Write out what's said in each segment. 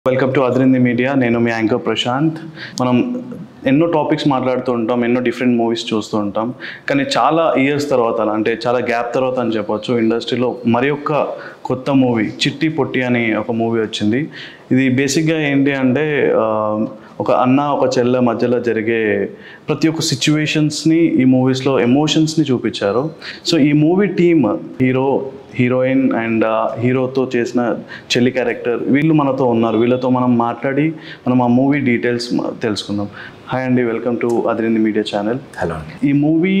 Welcome to అద్రింది media నేను మీ anchor Prashanth మనం ఎన్నో టాపిక్స్ మాట్లాడుతూ ఉంటాం ఎన్నో డిఫరెంట్ మూవీస్ చూస్తూ ఉంటాం కానీ చాలా ఇయర్స్ తర్వాత అంటే చాలా గ్యాప్ తర్వాత అని చెప్పొచ్చు ఇండస్ట్రీలో మరి ఒక్క కొత్త మూవీ చిట్టి పొట్టి అని ఒక మూవీ వచ్చింది ఇది బేసిక్గా ఏంటి అంటే ఆ, ఒక అన్న ఒక చెల్లె మధ్యలో జరిగే ప్రతి ఒక్క సిచ్యువేషన్స్ని ఈ మూవీస్లో ఎమోషన్స్ని చూపించారు సో ఈ movie team hero heroine and హీరోతో చేసిన చెల్లి క్యారెక్టర్ వీళ్ళు మనతో ఉన్నారు వీళ్ళతో మనం మాట్లాడి మనం ఆ మూవీ డీటెయిల్స్ తెలుసుకుందాం హాయ్ అండి welcome to Adirindi media channel hello అండి ఈ మూవీ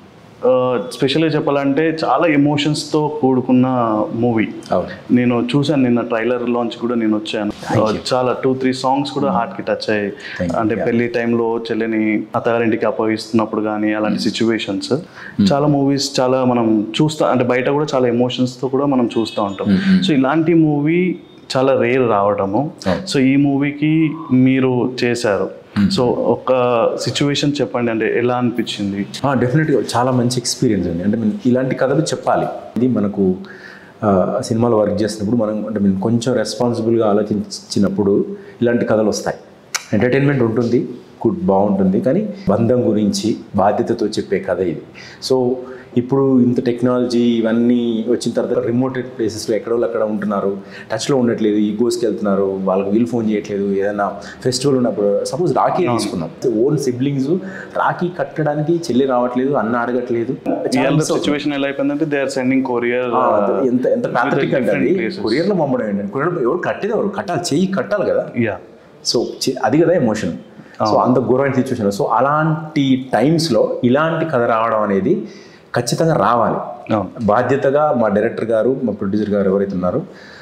స్పెషల్గా చెప్పాలంటే చాలా ఎమోషన్స్తో కూడుకున్న మూవీ అవును నేను చూశాను నిన్న ట్రైలర్ లాంచ్ కూడా నేను వచ్చాను Thank you. చాలా టూ త్రీ సాంగ్స్ కూడా హార్ట్ కి టచ్ అయ్యాయి Thank you. అంటే Yeah. పెళ్లి టైంలో చెల్లిని అత్తగారింటికి అప్పగిస్తున్నప్పుడు కానీ అలాంటి సిచ్యువేషన్స్ చాలా మూవీస్ చాలా మనం చూస్తా అంటే బయట కూడా చాలా ఎమోషన్స్ తో కూడా మనం చూస్తూ ఉంటాం సో ఇలాంటి మూవీ చాలా రేర్ రావడము అవును. సో ఈ మూవీకి మీరు చేశారు సో ఒక సిచ్యువేషన్ చెప్పండి అంటే ఎలా అనిపించింది డెఫినెట్గా చాలా మంచి ఎక్స్పీరియన్స్ అండి అంటే మేము ఇలాంటి కథలు చెప్పాలి ఇది మనకు ఆ, సినిమాలో వర్క్ చేసినప్పుడు మనం అంటే మేము కొంచెం రెస్పాన్సిబుల్గా ఆలోచించినప్పుడు ఇలాంటి కథలు వస్తాయి ఎంటర్టైన్మెంట్ ఉంటుంది గుడ్ బాగుంటుంది కానీ బంధం గురించి బాధ్యతతో చెప్పే కథ ఇది సో ఇప్పుడు ఇంత టెక్నాలజీ ఇవన్నీ వచ్చిన తర్వాత రిమోట్ ప్లేసెస్లో ఎక్కడో అక్కడ ఉంటున్నారు టచ్లో ఉండట్లేదు ఈగోస్కి వెళ్తున్నారు వాళ్ళకి వీల్ ఫోన్ చేయట్లేదు ఏదైనా ఫెస్టివల్ ఉన్నప్పుడు సపోజ్ రాఖీ తీసుకుందాం ఓన్ సిబ్లింగ్స్ రాఖీ కట్టడానికి చెల్లి రావట్లేదు అన్న అడగట్లేదు చాలా miss అవుతుంది. సిచ్యువేషన్ ఎలా అయిపోయిందంటే దే ఆర్ సెండింగ్ కొరియర్ ఆ, అది ఎంత ఎంత ప్యాథటిక్ అంటే అది కొరియర్లో పంపడం ఏంటంటే కొరియర్లో ఎవరు కట్టేది ఎవరు కట్టాలి చెయ్యి కట్టాలి కదా యా సో చి- అది కదా ఎమోషన్ సో అంత ఘోరమైన సిచ్యువేషన్ సో అలాంటి టైమ్స్లో ఇలాంటి కథ రావడం అనేది ఖచ్చితంగా రావాలి అవును బాధ్యతగా మా డైరెక్టర్ గారు మా ప్రొడ్యూసర్ గారు ఎవరైతే ఉన్నారో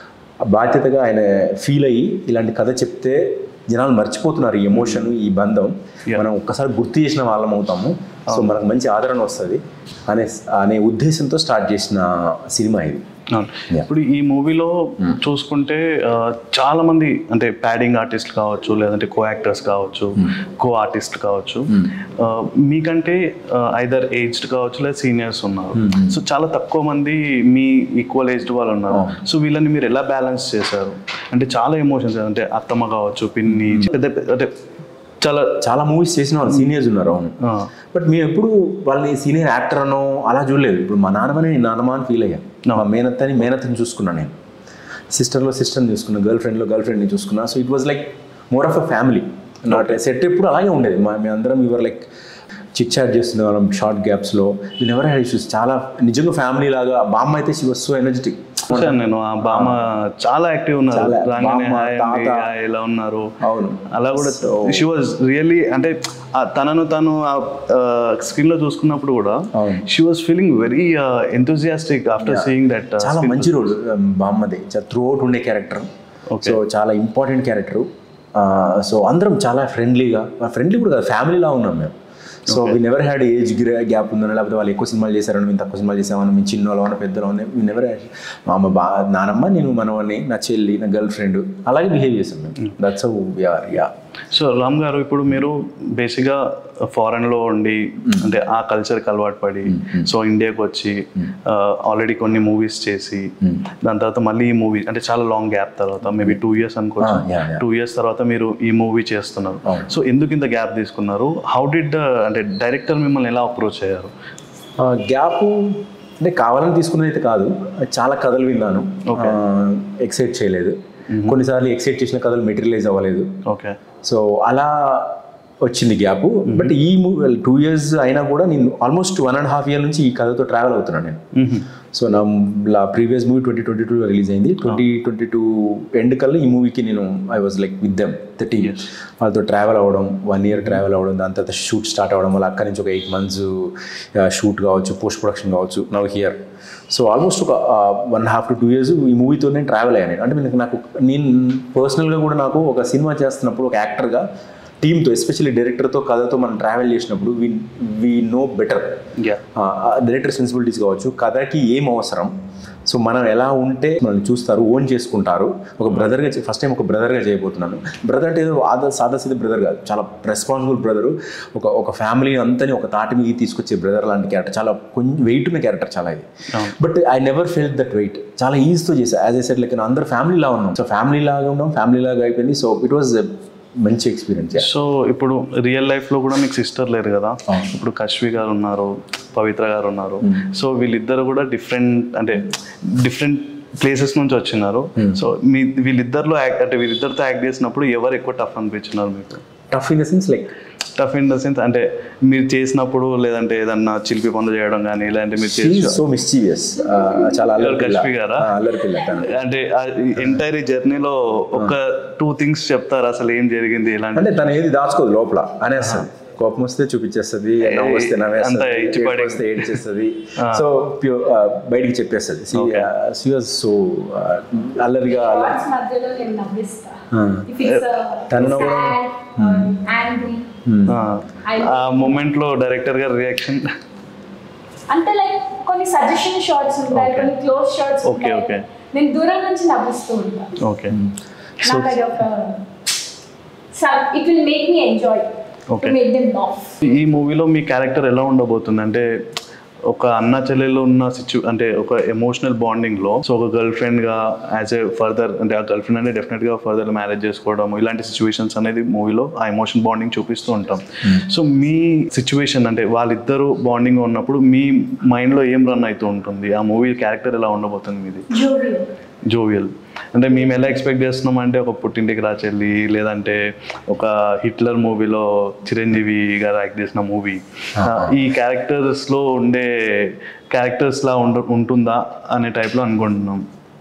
ఆ బాధ్యతగా ఆయన ఫీల్ అయ్యి ఇలాంటి కథ చెప్తే జనాలు మర్చిపోతున్నారు ఈ ఎమోషన్ ఈ బంధం మనం ఒక్కసారి గుర్తు చేసిన వాళ్ళం అవుతాము సో మనకు మంచి ఆదరణ వస్తుంది అనే అనే ఉద్దేశంతో స్టార్ట్ చేసిన సినిమా ఇది అవును. ఇప్పుడు ఈ మూవీలో చూసుకుంటే ఆ, చాలా మంది అంటే ప్యాడింగ్ ఆర్టిస్ట్ కావచ్చు లేదంటే కో యాక్టర్స్ కావచ్చు కో ఆర్టిస్ట్ కావచ్చు ఆ, మీకంటే ఐదర్ ఏజ్డ్ కావచ్చు లేదా సీనియర్స్ ఉన్నారు సో చాలా తక్కువ మంది మీ ఈక్వల్ ఏజ్డ్ వాళ్ళు ఉన్నారు సో వీళ్ళని మీరు ఎలా బ్యాలెన్స్ చేశారు అంటే చాలా ఎమోషన్స్ అంటే అత్తమ్మ కావచ్చు పిన్ని పెద్ద పెద్ద- అంటే చాలా చాలా మూవీస్ చేసిన వాళ్ళు సీనియర్స్ ఉన్నారు అవును ఆ, బట్ మేము ఎప్పుడు వాళ్ళని సీనియర్ యాక్టర్ అనో అలా చూడలేదు ఇప్పుడు మా నాన్నమని నేను నాన్నమ్మ అని ఫీల్ అయ్యాను మా మేనత్తని మేనత్తని చూసుకున్నాను నేను సిస్టర్లో సిస్టర్ని చూసుకున్నాను గర్ల్ ఫ్రెండ్లో గర్ల్ ఫ్రెండ్ని చూసుకున్నా so it was like more of a family not set ఎప్పుడు అలాగే ఉండేది మా మేమందరం ఇవర్ లైక్ చిట్ చాట్ చేస్తున్న వాళ్ళం షార్ట్ గ్యాప్స్లో వీళ్ళు ఎవరు హ్యాడ్ ఇష్యూస్ చాలా నిజంగా ఫ్యామిలీ లాగా బామ్మ అయితే షీ వాజ్ సో ఎనర్జెటిక్ చూశాను నేను ఆ బామ్మ చాలా యాక్టివ్ ఉన్నారు చాలా. రాగానే బామ్మ, హాయ్ అండి, తాత. హాయ్, ఎలా ఉన్నారు అవును అలా కూడా షీ వాజ్ రియల్లీ అంటే ఆ తనను తను స్క్రీన్ లో చూసుకున్నప్పుడు కూడా అవును. She was feeling very enthusiastic after seeing that చాలా మంచి రోల్ బామ్మది త్రూ అవుట్ ఉండే క్యారెక్టర్ సో చాలా ఇంపార్టెంట్ క్యారెక్టర్ సో అందరం చాలా ఫ్రెండ్లీగా ఫ్రెండ్లీ కూడా కాదు ఫ్యామిలీలా ఉన్నాం మేము so we never had age gap ఉందని లేకపోతే వాళ్ళు ఎక్కువ సినిమాలు చేశారని మేము తక్కువ సినిమాలు చేసామని మేము చిన్నలో ఉన్న పెద్దలో ఉన్నాయి వీ నెవర్ హ్యాడ్ మా అమ్మ బా నానమ్మ నేను మనవని నా చెల్లి నా గర్ల్ ఫ్రెండ్ అలాగే బిహేవ్ చేసాం మేము that's are yeah so Ram garu ఇప్పుడు మీరు బేసిక్గా ఫారెన్ లో ఉండి అంటే ఆ కల్చర్కి అలవాటు పడి సో ఇండియాకి వచ్చి ఆల్రెడీ కొన్ని మూవీస్ చేసి దాని తర్వాత మళ్ళీ ఈ మూవీ అంటే చాలా లాంగ్ గ్యాప్ తర్వాత మేబీ టూ ఇయర్స్ అనుకోవచ్చు Ah, yeah, yeah. Two years తర్వాత మీరు ఈ మూవీ చేస్తున్నారు అవును. సో ఎందుకు ఇంత గ్యాప్ తీసుకున్నారు హౌ డిడ్ అంటే డైరెక్టర్ మిమ్మల్ని ఎలా అప్రోచ్ అయ్యారు గ్యాప్ అంటే కావాలని తీసుకున్నది అయితే కాదు చాలా కథలు విన్నాను ఎక్సైట్ చేయలేదు కొన్నిసార్లు ఎక్సైట్ చేసిన కథలు మెటీరియలైజ్ అవ్వలేదు ఓకే సో అలా వచ్చింది గ్యాప్ బట్ ఈ మూవీ టూ ఇయర్స్ అయినా కూడా నేను almost one and half year నుంచి ఈ కథతో ట్రావెల్ అవుతున్నాను నేను సో నా ప్రీవియస్ మూవీ ట్వంటీ ట్వంటీ టూలో రిలీజ్ అయింది ట్వంటీ ట్వంటీ టూ ఎండ్ కల్లా ఈ మూవీకి నేను I was like with them the team వాళ్ళతో ట్రావెల్ అవ్వడం వన్ ఇయర్ ట్రావెల్ అవ్వడం దాని తర్వాత షూట్ స్టార్ట్ అవ్వడం వల్ల అక్కడి నుంచి ఒక ఎయిట్ మంత్స్ షూట్ కావచ్చు పోస్ట్ ప్రొడక్షన్ కావచ్చు నవ్ హియర్ సో ఆల్మోస్ట్ ఒక one half to two years ఈ మూవీతో నేను ట్రావెల్ అయ్యాను అంటే నాకు నాకు నేను పర్సనల్గా కూడా నాకు ఒక సినిమా చేస్తున్నప్పుడు ఒక యాక్టర్గా టీంతో ఎస్పెషల్లీ డైరెక్టర్తో కథతో మనం ట్రావెల్ చేసినప్పుడు we we know better yeah director sensibilities కావచ్చు కథకి ఏం అవసరం సో మనం ఎలా ఉంటే మనల్ని చూస్తారు ఓన్ చేసుకుంటారు ఒక బ్రదర్గా ఫస్ట్ టైం ఒక బ్రదర్గా చేయబోతున్నాను బ్రదర్ అంటే ఏదో ఆదా సాదాసీద బ్రదర్ కాదు చాలా రెస్పాన్సిబుల్ బ్రదర్ ఒక ఒక ఫ్యామిలీ అంతని ఒక తాటి మీద తీసుకొచ్చే బ్రదర్ లాంటి క్యారెక్టర్ చాలా కొంచెం వెయిట్ ఉన్న క్యారెక్టర్ చాలా ఇది అవును. But I never felt that weight చాలా ఈజీతో చేసా యాజ్ ఐ సెట్ లైక్ అందరు ఫ్యామిలీ లాగా ఉన్నాం సో ఫ్యామిలీ లాగా ఉన్నాం ఫ్యామిలీ లాగా అయిపోయింది సో ఇట్ వాజ్ మంచి ఎక్స్పీరియన్స్ సో ఇప్పుడు రియల్ లైఫ్లో కూడా మీకు సిస్టర్ లేరు కదా అవును. ఇప్పుడు కశ్వి గారు ఉన్నారు పవిత్ర గారు ఉన్నారు సో వీళ్ళిద్దరు కూడా డిఫరెంట్ అంటే డిఫరెంట్ ప్లేసెస్ నుంచి వచ్చినారు సో మీ వీళ్ళిద్దరిలో యాక్ట్ అంటే వీళ్ళిద్దరితో యాక్ట్ చేసినప్పుడు ఎవరు ఎక్కువ టఫ్ అనిపించినారు మీకు tough in the sense like tough in the sense అంటే మీరు చేసినప్పుడు లేదంటే ఏదన్నా చిలిపి పనులు చేయడం కానీ లేదంటే మీరు చేసి సో మిస్చీవియస్ చాలా అల్లరి పిల్ల కశ్మి గారా? ఆ, అల్లరి పిల్ల తను అంటే ఎంటైర్ జర్నీలో ఒక టూ థింగ్స్ చెప్తారు అసలు ఏం జరిగింది ఇలాంటి అంటే తను ఏది దాచుకోదు లోపల అనేస్తుంది కోపం వస్తే చూపించేస్తుంది నవ్వు వస్తే అంతా నవ్వేస్తుంది ఇచ్చి ఏడుపు పడే- వస్తే ఏడ్చేస్తుంది సో ప్యూర్ బయటికి చెప్పేస్తుంది సి వాజ్ సో అల్లరిగా అల్లరి Thoughts మధ్యలో నేను నవ్విస్తా ఆ. ఇఫ్ ఇట్స్ తను నవ్వడం- యాంగ్రీ ఆ మూమెంట్ లో డైరెక్టర్ గారి రియాక్షన్ అంటే లైక్ కొన్ని సజెషన్ షార్ట్స్ ఉంటాయి Okay. కొన్ని క్లోజ్ షార్ట్స్ Okay, okay. నేను దూరం నుంచి నవ్విస్తూ ఉంటాను ఓకే నాకు అది ఒక it will make me enjoy to Okay. Make them laugh ఈ మూవీలో మీ క్యారెక్టర్ ఎలా ఉండబోతుంది అంటే ఒక అన్న చెల్లెల్లో ఉన్న సిచ్యు అంటే ఒక ఎమోషనల్ బాండింగ్ లో సో ఒక గర్ల్ ఫ్రెండ్ గా యాజ్ ఏ ఫర్దర్ అంటే ఆ గర్ల్ ఫ్రెండ్ అంటే డెఫినెట్ గా ఫర్దర్ మ్యారేజ్ చేసుకోవడం ఇలాంటి సిచ్యువేషన్స్ అనేది మూవీలో ఆ ఎమోషన్ బాండింగ్ చూపిస్తూ ఉంటాం సో మీ సిచ్యువేషన్ అంటే వాళ్ళిద్దరూ బాండింగ్ ఉన్నప్పుడు మీ మైండ్ లో ఏం రన్ అవుతూ ఉంటుంది ఆ మూవీ క్యారెక్టర్ ఎలా ఉండబోతుంది మీది జోవియల్ జోవియల్ అంటే మేము ఎలా ఎక్స్పెక్ట్ చేస్తున్నాం అంటే ఒక పుట్టింటికి రాచెల్లి లేదంటే ఒక హిట్లర్ మూవీలో చిరంజీవి గారు యాక్ట్ చేసిన మూవీ ఈ క్యారెక్టర్స్లో ఉండే క్యారెక్టర్స్లా ఉండ ఉంటుందా అనే టైప్లో అనుకుంటున్నాం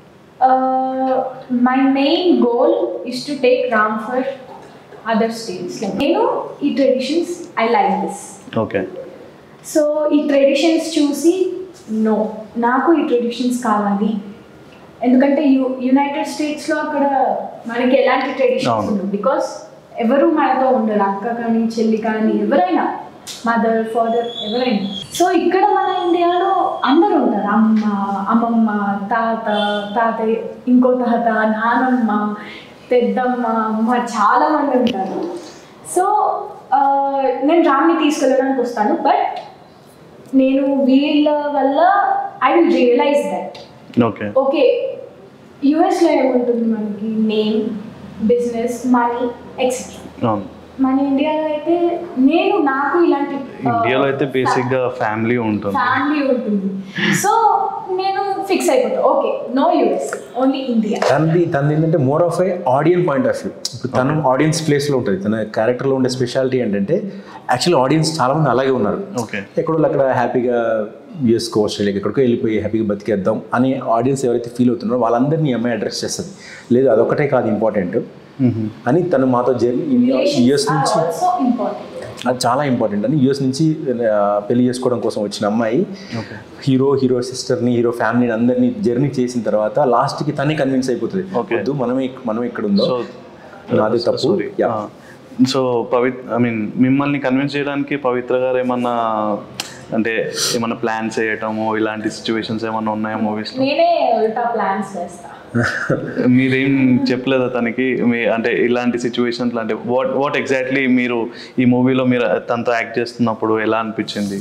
my main goal is to take Ram for other states నేను ఈ traditions I like this okay so ఈ ట్రెడిషన్స్ చూసి నో నాకు ఈ ట్రెడిషన్స్ కావాలి ఎందుకంటే యు యునైటెడ్ స్టేట్స్లో అక్కడ మనకి ఎలాంటి ట్రెడిషన్స్ అవును. ఉండవు బికాస్ ఎవరు మనతో ఉండరు అక్క కానీ చెల్లి కానీ ఎవరైనా మదర్ ఫాదర్ ఎవరైనా సో ఇక్కడ మన ఇండియాలో అందరూ ఉంటారు అమ్మ అమ్మమ్మ తాత తాతయ్య ఇంకో తాత నానమ్మ పెద్దమ్మ అమ్మ చాలా మంది ఉంటారు సో ఆ, నేను రామ్ని తీసుకెళ్ళడానికి వస్తాను బట్ నేను వీళ్ళ వల్ల I will realize that okay okay యుఎస్లో ఏముంటుంది మనకి నేమ్ బిజినెస్ మనీ ఎక్సెట్రా అవును మన ఇండియాలో అయితే నేను నాకు ఇలాంటి ఇండియాలో అయితే బేసిక్గా ఫ్యామిలీ ఉంటుంది ఫ్యామిలీ ఉంటుంది సో నేను ఫిక్స్ అయిపోతా okay no US only India తనది తనది ఏంటంటే more of a audience point of view ఇప్పుడు తను ఆడియన్స్ ప్లేస్లో ఉంటుంది తన క్యారెక్టర్లో ఉండే స్పెషాలిటీ ఏంటంటే యాక్చువల్లీ ఆడియన్స్ చాలామంది అలాగే ఉన్నారు ఓకే ఎక్కడో అక్కడ హ్యాపీగా యూఎస్కో ఆస్ట్రేలియాకి ఎక్కడికో వెళ్ళిపోయి హ్యాపీగా బతికేద్దాం అని ఆడియన్స్ ఎవరైతే ఫీల్ అవుతున్నారో వాళ్ళందరినీ ఈ అమ్మాయి అడ్రస్ చేస్తుంది లేదు అదొకటే కాదు ఇంపార్టెంట్ అని తను మాతో జర్నీ యూఎస్ నుంచి ఆల్సో ఇంపార్టెంట్ అది చాలా ఇంపార్టెంట్ అని యూఎస్ నుంచి ఆ, పెళ్లి చేసుకోవడం కోసం వచ్చిన అమ్మాయి ఓకే హీరో హీరో సిస్టర్ని హీరో ఫ్యామిలీని అందరినీ జర్నీ చేసిన తర్వాత లాస్ట్కి తనే కన్విన్స్ అయిపోతుంది Okay. వద్దు మనమే మనం ఇక్కడ ఉందో సో నాది తప్పు sorry Yeah. So Pavitra I mean మిమ్మల్ని కన్విన్స్ చేయడానికి పవిత్ర గారు ఏమన్నా అంటే ఏమన్నా ప్లాన్స్ చేయటము ఇలాంటి సిచ్యువేషన్స్ ఏమన్నా ఉన్నాయా మూవీస్ నేనే ఉల్టా ప్లాన్స్ వేస్తా మీరేం చెప్పలేదా తనకి మీ అంటే ఇలాంటి సిచ్యువేషన్స్ అంటే వాట్ వాట్ ఎగ్జాక్ట్లీ మీరు ఈ మూవీలో మీరు తనతో యాక్ట్ చేస్తున్నప్పుడు ఎలా అనిపించింది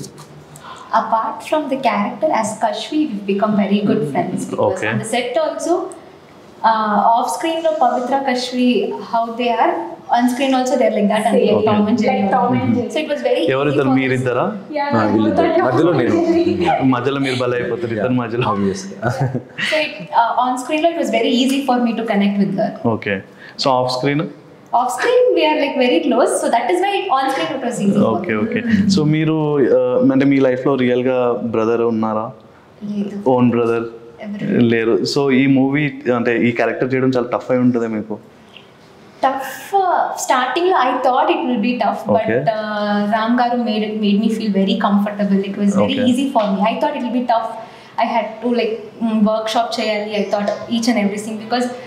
apart from the character as Kashvi, we've become very good friends because Okay. on the set also, uh, off screen lo Pavitra Kashvi, how they are, on screen also they're like that and Same. like Tom and Jerry. Like Tom and Jerry. So it was very easy ఎవరిద్దరు for us. మీరిద్దరా Yeah, ఆ, వీళ్ళిద్దరు. నాకు మధ్యలో నేను. మధ్యలో మీరు బల అయిపోతారు ఇద్దరు మధ్యలో ఆబ్వియస్గా So it, uh, on screen lo, it was very easy for me to connect with her. Okay so off screen Off screen we are like very close, so that is why on screen it was easy. for okay me. Okay so మీరు ఆ, అంటే మీ లైఫ్లో రియల్గా brother ఉన్నారా లేదు. Own brother ఎవరు? లేరు so ఈ మూవీ అంటే ఈ క్యారెక్టర్ చేయడం చాలా టఫ్ అయి ఉంటుంది మీకు tough uh, starting lo, i thought it will be tough Okay. but uh, ram garu made it made me feel very comfortable it was very Okay. easy for me i thought it will be tough i had to like mm, workshop cheyali i thought each and everything because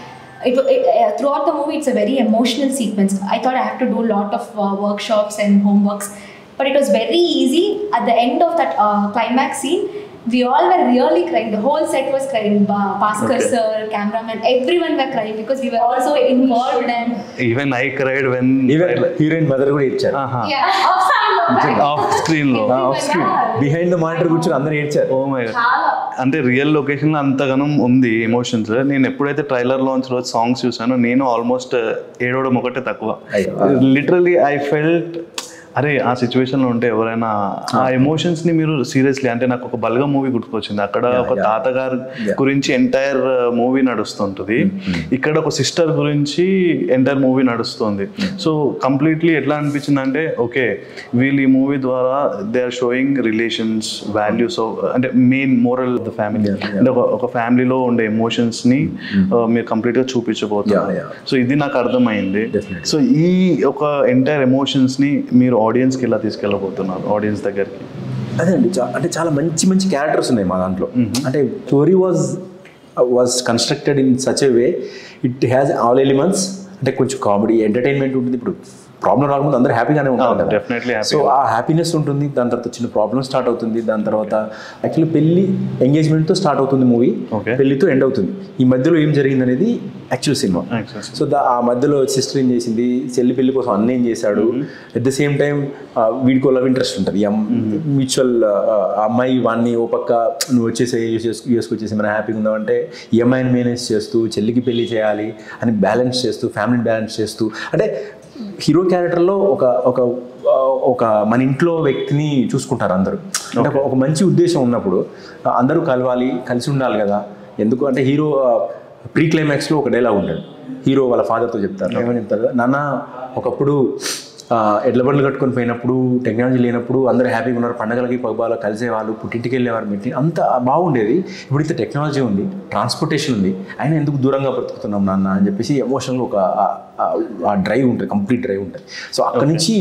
it, it, uh, throughout the movie it's a very emotional sequence i thought i have to do a lot of uh, workshops and homeworks but it was very easy at the end of that uh, climax scene we all were really crying the whole set was crying ba- Bhaskar Okay. sir cameraman everyone were crying because we were also involved and even I cried when even heroine mother కూడా ఇచ్చారు yeah off screen లో crying. Off screen లో off screen behind the monitor కూర్చొని అందరూ ఏడ్చారు oh my చాలా అంటే real location లో అంతగానం ఉంది ఎమోషన్స్ నేను ఎప్పుడైతే ట్రైలర్ లాంచ్ రోజు సాంగ్స్ చూసానో నేను ఆల్మోస్ట్ ఏడవడం ఒకటే తక్కువ అయ్యో. లిటరలీ ఐ ఫెల్ట్ అరే ఆ situation లో ఉంటే ఎవరైనా ఆ ఎమోషన్స్ ని మీరు సీరియస్లీ అంటే నాకు ఒక బల్గా మూవీ గుర్తుకొచ్చింది అక్కడ ఒక yeah. తాతగారి Yeah. గురించి ఎంటైర్ మూవీ నడుస్తుంటుంది ఇక్కడ ఒక సిస్టర్ గురించి ఎంటైర్ మూవీ నడుస్తుంది సో కంప్లీట్లీ ఎట్లా అనిపించింది అంటే ఓకే వీళ్ళు ఈ మూవీ ద్వారా they are showing relations values అంటే main moral the family Yeah, yeah. అంటే ఒక ఒక ఫ్యామిలీలో ఉండే ఎమోషన్స్ ని uh, మీరు కంప్లీట్ గా చూపించబోతున్నారు Yeah, yeah. సో ఇది నాకు అర్థమైంది Definitely. సో ఈ ఒక ఎంటైర్ ఎమోషన్స్ ని మీరు ఆడియన్స్ కి ఇలా తీసుకెళ్ళబోతున్నారు ఆడియన్స్ దగ్గరికి అదే అండి చా- అంటే చాలా మంచి మంచి క్యారెక్టర్స్ ఉన్నాయి మా దాంట్లో అంటే story was was constructed in such a way it has all elements అంటే కొంచెం కామెడీ ఎంటర్టైన్మెంట్ ఉంటుంది ఇప్పుడు ప్రాబ్లం రాకముందు అందరూ హ్యాపీగానే ఉంటారు కదా definitely happy. సో ఆ హ్యాపీనెస్ ఉంటుంది దాని తర్వాత చిన్న ప్రాబ్లమ్ స్టార్ట్ అవుతుంది దాని తర్వాత యాక్చువల్లీ పెళ్లి ఎంగేజ్మెంట్తో స్టార్ట్ అవుతుంది మూవీ Okay. పెళ్లితో ఎండ్ అవుతుంది ఈ మధ్యలో ఏం జరిగింది అనేది యాక్చువల్ సినిమా Actual సో దా ఆ మధ్యలో సిస్టర్ ఏం చేసింది చెల్లి పెళ్లి కోసం అన్న ఏం చేశాడు అట్ ద సేమ్ టైం వీడికో లవ్ ఇంట్రెస్ట్ ఉంటుంది మ్యూచువల్ అమ్మాయి వాడిని ఓ పక్క నువ్వు వచ్చేసి చేసుకొచ్చేసి మనం హ్యాపీగా ఉందామంటే ఈ అమ్మాయిని మేనేజ్ చేస్తూ చెల్లికి పెళ్లి చేయాలి అని బ్యాలెన్స్ చేస్తూ ఫ్యామిలీ బ్యాలెన్స్ చేస్తూ అంటే హీరో క్యారెక్టర్లో ఒక ఒక ఆ, ఒక మన ఇంట్లో వ్యక్తిని చూసుకుంటారు అందరూ అంటే ఒక- ఒక మంచి ఉద్దేశం ఉన్నప్పుడు ఆ, అందరూ కలవాలి కలిసి ఉండాలి కదా ఎందుకు అంటే హీరో ప్రీ క్లైమాక్స్లో ఒక డైలాగ్ ఉంటాడు హీరో వాళ్ళ ఫాదర్తో చెప్తారు ఏమని చెప్తారు ఒకప్పుడు ఒకప్పుడు ఆ, ఎడ్ల బండ్లు కట్టుకొని పోయినప్పుడు టెక్నాలజీ లేనప్పుడు అందరూ హ్యాపీగా ఉన్నారు పండగలకి పబ్బాలు కలిసేవాళ్ళు పుట్టింటికి వెళ్ళేవారు మీటి అంత బాగుండేది ఇప్పుడు ఇంత టెక్నాలజీ ఉంది ట్రాన్స్పోర్టేషన్ ఉంది అయినా ఎందుకు దూరంగా బ్రతుకుతున్నాం నాన్న అని చెప్పేసి ఎమోషనల్గా ఒక ఆ- ఆ- ఆ డ్రైవ్ ఉంటుంది కంప్లీట్ డ్రైవ్ ఉంటుంది సో అక్కడి నుంచి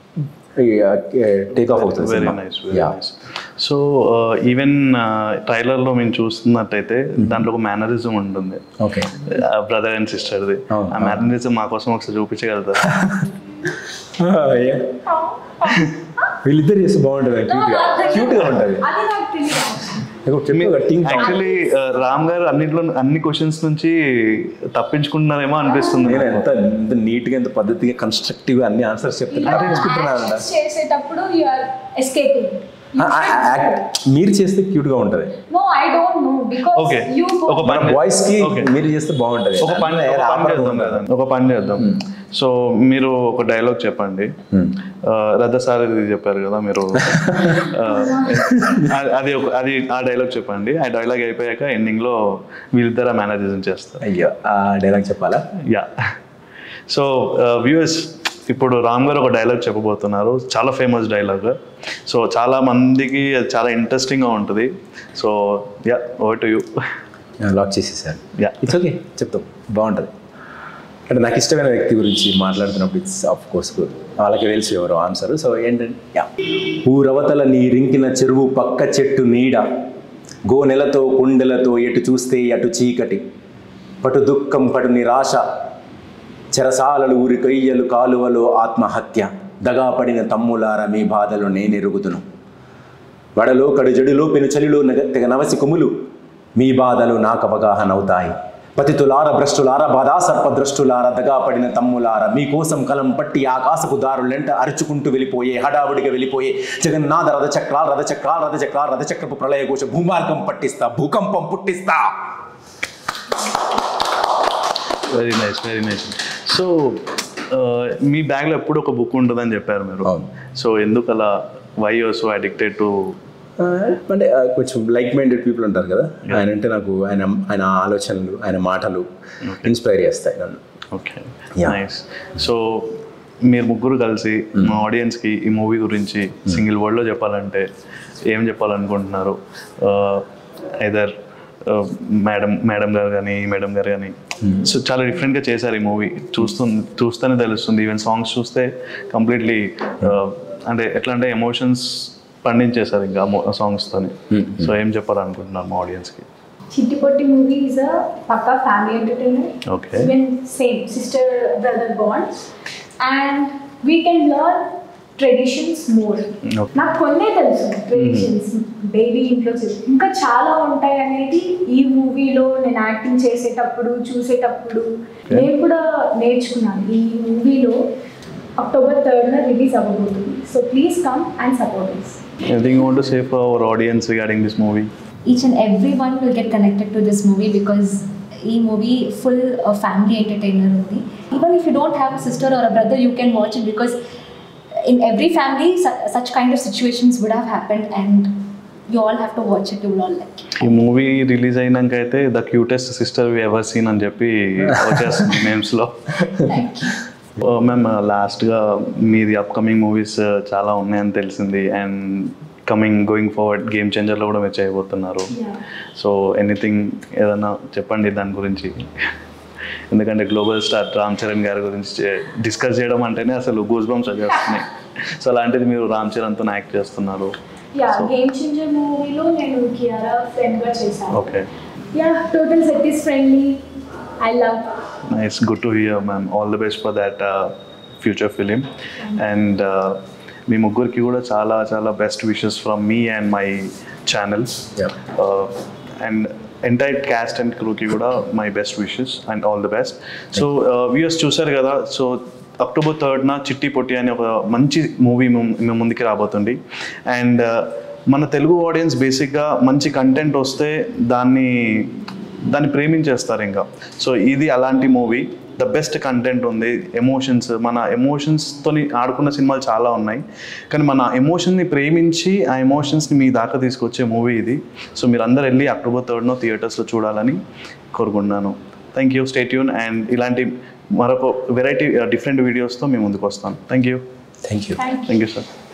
టేక్ ఆఫ్ అవుతుంది very cinema. Nice very Yeah. Nice so even ట్రైలర్లో మేము చూస్తున్నట్టయితే దాంట్లో ఒక మేనరిజం ఉంటుంది ఓకే బ్రదర్ అండ్ సిస్టర్ది అవును, ఆ మేనరిజం మా కోసం ఒకసారి చూపించగలుగుతారు వీళ్ళిద్దరు చేస్తే బాగుంటుంది క్యూట్గా క్యూట్గా ఉంటుంది అది నాకు తెలియదు యాక్చువల్లీ రామ్ గారు అన్నింటిలో అన్ని క్వశ్చన్స్ నుంచి తప్పించుకుంటున్నారేమో అనిపిస్తుంది నేను నాకు. ఎంత ఎంత నీట్గా ఎంత పద్ధతిగా కన్స్ట్రక్టివ్గా అన్ని ఆన్సర్స్ చెప్తున్నా నేర్చుకుంటున్నానంట Actions చేసేటప్పుడు యు ఆర్ ఎస్కేపింగ్ మీరు చేస్తే క్యూట్గా ఉంటుంది no I don't know because Okay. You ఒక మన పని బాయ్స్ కి Okay. మీరు చేస్తే బాగుంటుంది ఒక పని ఒక పని చేద్దాం కదా ఒక పని చేద్దాం సో మీరు ఒక డైలాగ్ చెప్పండి ఆ, రథ సార్ ఇది చెప్పారు కదా మీరు ఆ, అది- అది ఒక అది ఆ డైలాగ్ చెప్పండి ఆ డైలాగ్ అయిపోయాక ఎండింగ్ లో వీళ్ళిద్దరు మేనేజం చేస్తారు అయ్యో ఆ డైలాగ్ చెప్పాలా యా సో వ్యూయర్స్ ఇప్పుడు రామ్ గారు ఒక డైలాగ్ చెప్పబోతున్నారు చాలా ఫేమస్ డైలాగ్ సో చాలా మందికి అది చాలా ఇంట్రెస్టింగ్గా ఉంటుంది so ya over to you lock చేసేసారు యా ఇట్స్ ఓకే చెప్తాం బాగుంటుంది అంటే నాకు ఇష్టమైన వ్యక్తి గురించి మాట్లాడుతున్నప్పుడు ఇట్స్ ఆఫ్ కోర్స్ వాళ్ళకి తెలుసు ఎవరు ఆన్సర్ సో ఏంటంటే యా ఊరవతల నీ రింకిన చెరువు పక్క చెట్టు నీడ గో నెలతో కుండెలతో ఎటు చూస్తే అటు చీకటి పటు దుఃఖం పటు నిరాశ చెరసాలలు ఊరి కొయ్యలు కాలువలో ఆత్మహత్య దగాపడిన తమ్ములార మీ బాధలు నేనెరుగుదును వడలో కడు జడిలో పెను చలిలో నగ తెగ నవసి కొమ్ములు మీ బాధలు నాకు అవగాహన అవుతాయి పతితులార భ్రష్టులార బాధా సర్పద్రష్టులార దగాపడిన తమ్ములార మీకోసం కలం పట్టి ఆకాశపు దారులెంట అరుచుకుంటూ వెళ్ళిపోయే హడావుడిగా వెళ్ళిపోయే జగన్నాథ రథచక్రాల రథచక్రాల రథచక్రాల రథచక్రపు ప్రళయఘోష భూమార్గం పట్టిస్తా భూకంపం పుట్టిస్తా very nice very nice so మీ బ్యాగ్లో ఎప్పుడు ఒక బుక్ ఉంటుందని చెప్పారు మీరు అవును. సో ఎందుకు అలా వై సో అడిక్టెడ్ టు ఆ, అంటే ఆ, కొంచెం లైక్ మైండెడ్ పీపుల్ ఉంటారు కదా ఆయన అంటే నాకు ఆయన ఆయన ఆలోచనలు ఆయన మాటలు ఇన్స్పైర్ చేస్తాయి నన్ను ఓకే Yeah. నైస్ సో మీరు ముగ్గురు కలిసి మా ఆడియన్స్కి ఈ మూవీ గురించి సింగిల్ వర్డ్లో చెప్పాలంటే ఏం చెప్పాలనుకుంటున్నారు ఐదర్ మేడం మేడం గారు కానీ మేడం గారు కానీ సో చాలా డిఫరెంట్గా చేశారు ఈ మూవీ చూస్తుంది చూస్తేనే తెలుస్తుంది ఈవెన్ సాంగ్స్ చూస్తే కంప్లీట్లీ అంటే ఎట్లా అంటే ఎమోషన్స్ పండించేశారు ఇంకా సాంగ్స్తోని సో ఏం చెప్పాలనుకుంటున్నారు మా ఆడియన్స్కి Chittipotti movie is a pakka family entertainer Okay. Even same sister brother bond and we can learn traditions more Okay. నాకు కొన్నే తెలుసు ట్రెడిషన్స్ డైలీ ఇంట్లో చేసి ఇంకా చాలా ఉంటాయి అనేది ఈ మూవీలో నేను యాక్టింగ్ చేసేటప్పుడు చూసేటప్పుడు నేను కూడా నేర్చుకున్నాను ఈ మూవీలో అక్టోబర్ థర్డ్న రిలీజ్ అవ్వబోతుంది so please come and support this Anything you want to say for our audience regarding this movie? each and everyone will get connected to this movie because ఈ మూవీ ఫుల్ ఫ్యామిలీ ఎంటర్టైనర్ ఉంది even if you don't have sister or a brother you can watch it because in every family such kind of situations would have happened and you all have to watch it you will all like ఈ movie release అయినాక అయితే the cutest sister we ever seen అని చెప్పి వచ్చేస్తుంది నేమ్స్లో ma'am లాస్ట్గా మీది upcoming movies చాలా ఉన్నాయని తెలిసింది and coming going forward game చేంజర్లో కూడా మీరు చేయబోతున్నారు సో ఎనీథింగ్ ఏదైనా చెప్పండి దాని గురించి ఎందుకంటే గ్లోబల్ స్టార్ రామ్ చరణ్ గారి గురించి డిస్కస్ చేయడం అంటేనే అసలు గూస్ బంప్స్ వచ్చేస్తున్నాయి సో అలాంటిది మీరు రామ్ చరణ్తో యాక్ట్ చేస్తున్నారు ya So- game changer movie నేను కియారా ఫ్రెండ్గా చేశాను okay ya total set is friendly I love nice good to hear ma'am all the best for that future film and మీ ముగ్గురికి కూడా చాలా చాలా బెస్ట్ విషెస్ ఫ్రమ్ మీ and my channels Yeah. And entire cast and క్రూకి కూడా my best wishes and all the best so viewers చూసారు కదా సో అక్టోబర్ థర్డ్న చిట్టి పొట్టి అనే ఒక మంచి మూవీ మేము ముందుకి రాబోతుంది అండ్ మన తెలుగు ఆడియన్స్ బేసిక్గా మంచి కంటెంట్ వస్తే దాన్ని దాన్ని ప్రేమించేస్తారు ఇంకా సో ఇది అలాంటి మూవీ ద బెస్ట్ కంటెంట్ ఉంది ఎమోషన్స్ మన ఎమోషన్స్తో ఆడుకున్న సినిమాలు చాలా ఉన్నాయి కానీ మన ఎమోషన్ని ప్రేమించి ఆ ఎమోషన్స్ని మీ దాకా తీసుకొచ్చే మూవీ ఇది సో మీరు అందరు వెళ్ళి అక్టోబర్ థర్డ్నో థియేటర్స్లో చూడాలని కోరుకుంటున్నాను థ్యాంక్ యూ స్టేట్యూన్ అండ్ ఇలాంటి మరొక వెరైటీ డిఫరెంట్ వీడియోస్తో మేము ముందుకు వస్తాను thank you thank you thank you thank you sir